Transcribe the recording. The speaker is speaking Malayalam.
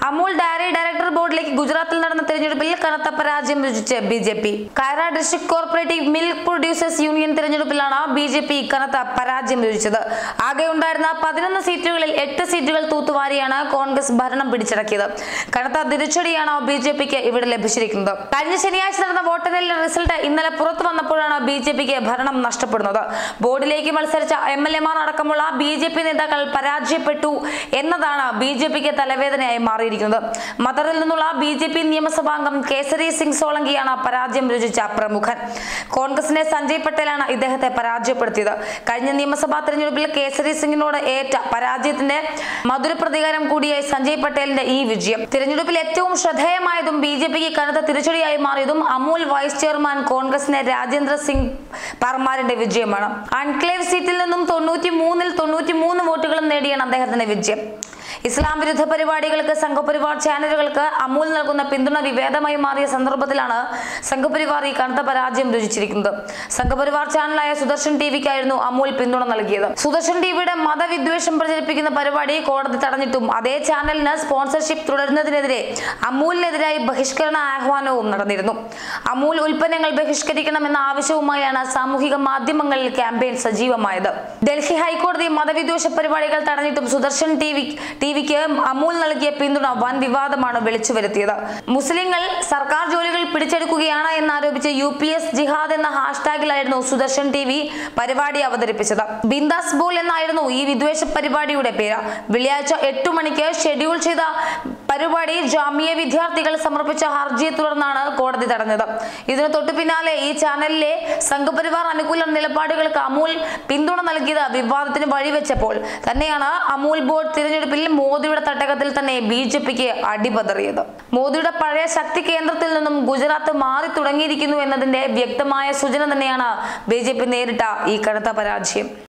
അമൂൽ ഡയറി ഡയറക്ടർ ബോർഡിലേക്ക് ഗുജറാത്തിൽ നടന്ന തെരഞ്ഞെടുപ്പിൽ കനത്ത പരാജയം രുചിച്ച് B J P Kaira district cooperative milk producers union തെരഞ്ഞെടുപ്പിലാണ് ബി ജെ പി കനത്ത പരാജയം രുചിച്ചത് ആകെ ഉണ്ടായിരുന്ന പതിനൊന്ന് സീറ്റുകളിൽ എട്ട് സീറ്റുകൾ തൂത്തുവാരിയാണ് കോൺഗ്രസ് ഭരണം പിടിച്ചടക്കിയത് കനത്ത തിരിച്ചടിയാണ് ബി ജെ പിക്ക് ഇവിടെ ലഭിച്ചിരിക്കുന്നത് കഴിഞ്ഞ ശനിയാഴ്ച നടന്ന വോട്ടെണ്ണലിന്റെ റിസൾട്ട് ഇന്നലെ പുറത്തു വന്നപ്പോഴാണ് ബി ജെ പിക്ക് ഭരണം നഷ്ടപ്പെടുന്നത് ബോർഡിലേക്ക് മത്സരിച്ച എം എൽ എമാർ അടക്കമുള്ള ബി ജെ പി നേതാക്കൾ പരാജയപ്പെട്ടു എന്നതാണ് ബി ജെ പിക്ക് തലവേദനയായി മാറിയിരിക്കുന്നത് മദറിൽ നിന്നുള്ള ബി ജെ പി നിയമസഭാംഗം കേസരി സിംഗ് സോളങ്കിയാണ് പരാജയം രുചിച്ച പ്രമുഖൻ കോൺഗ്രസിന്റെ സഞ്ജയ് പട്ടേലാണ് ഇദ്ദേഹത്തെ പരാജയപ്പെടുത്തിയത് കഴിഞ്ഞ നിയമസഭാ തെരഞ്ഞെടുപ്പിൽ കേസരി സിംഗിനോട് ഏറ്റ പരാജയത്തിന്റെ മധുര പ്രതികാരം കൂടിയായി സഞ്ജയ് പട്ടേലിന്റെ ഈ വിജയം തിരഞ്ഞെടുപ്പിൽ ഏറ്റവും ശ്രദ്ധേയമായതും ബി ജെ പിക്ക് കനത്ത തിരിച്ചടിയായി മാറിയതും അമൂൽ വൈസ് ചെയർമാൻ കോൺഗ്രസിന്റെ രാജേന്ദ്ര സിംഗ് പർമാറിന്റെ വിജയമാണ് അൺക്ലേവ് സീറ്റിൽ നിന്നും തൊണ്ണൂറ്റി മൂന്നിൽ തൊണ്ണൂറ്റി മൂന്ന് വോട്ടുകളും നേടിയാണ് അദ്ദേഹത്തിന്റെ വിജയം ഇസ്ലാം വിരുദ്ധ പരിപാടികൾക്ക് സംഘപരിവാർ ചാനലുകൾക്ക് അമൂൽ നൽകുന്ന പിന്തുണ വിവേദമായി മാറിയ സന്ദർഭത്തിലാണ് സംഘപരിവാർ ഈ കനത്ത പരാജയം രുചിച്ചിരിക്കുന്നത് സംഘപരിവാർ ചാനലായ സുദർശൻ ടിവിക്കായിരുന്നു അമൂൽ പിന്തുണ നൽകിയത് സുദർശൻ ടിവിയുടെ മതവിദ്വേഷം പ്രചരിപ്പിക്കുന്ന പരിപാടി കോടതി തടഞ്ഞിട്ടും അതേ ചാനലിന് സ്പോൺസർഷിപ്പ് തുടരുന്നതിനെതിരെ അമൂലിനെതിരായി ബഹിഷ്കരണ ആഹ്വാനവും നടന്നിരുന്നു അമൂൽ ഉൽപ്പന്നങ്ങൾ ബഹിഷ്കരിക്കണമെന്ന ആവശ്യവുമായാണ് സാമൂഹിക മാധ്യമങ്ങളിൽ ക്യാമ്പയിൻ സജീവമായത് ഡൽഹി ഹൈക്കോടതി മതവിദ്വേഷ പരിപാടികൾ തടഞ്ഞിട്ടും സുദർശൻ ടിവി ടിവിക്ക് അമൂൽ നൽകിയ പിന്തുണ വൻ വിവാദമാണ് വിളിച്ചു വരുത്തിയത് മുസ്ലിങ്ങൾ സർക്കാർ ജോലികൾ പിടിച്ചെടുക്കുകയാണ് എന്നാരോപിച്ച് യു പി എസ് ജിഹാദ് എന്ന ഹാഷ്ടാഗിലായിരുന്നു സുദർശൻ ടി വി പരിപാടി അവതരിപ്പിച്ചത് ബിന്ദാസ് ബോൾ എന്നായിരുന്നു ഈ വിദ്വേഷ പരിപാടിയുടെ പേര് വെള്ളിയാഴ്ച എട്ടു മണിക്ക് ഷെഡ്യൂൾ ചെയ്ത പരിപാടി ജാമ്യ വിദ്യാർത്ഥികൾ സമർപ്പിച്ച ഹർജിയെ തുടർന്നാണ് കോടതി തടഞ്ഞത് ഇതിനു തൊട്ടു പിന്നാലെ ഈ ചാനലിലെ സംഘപരിവാർ അനുകൂല നിലപാടുകൾക്ക് അമൂൽ പിന്തുണ നൽകിയത് വിവാദത്തിന് വഴിവെച്ചപ്പോൾ തന്നെയാണ് അമൂൽ ബോർഡ് തിരഞ്ഞെടുപ്പിൽ മോദിയുടെ തട്ടകത്തിൽ തന്നെ ബി ജെ പിക്ക് അടിപതറിയത് മോദിയുടെ പഴയ ശക്തി കേന്ദ്രത്തിൽ നിന്നും ഗുജറാത്ത് മാറി തുടങ്ങിയിരിക്കുന്നു എന്നതിന്റെ വ്യക്തമായ സൂചന തന്നെയാണ് ബി ജെ പി നേരിട്ട ഈ കടുത്ത പരാജയം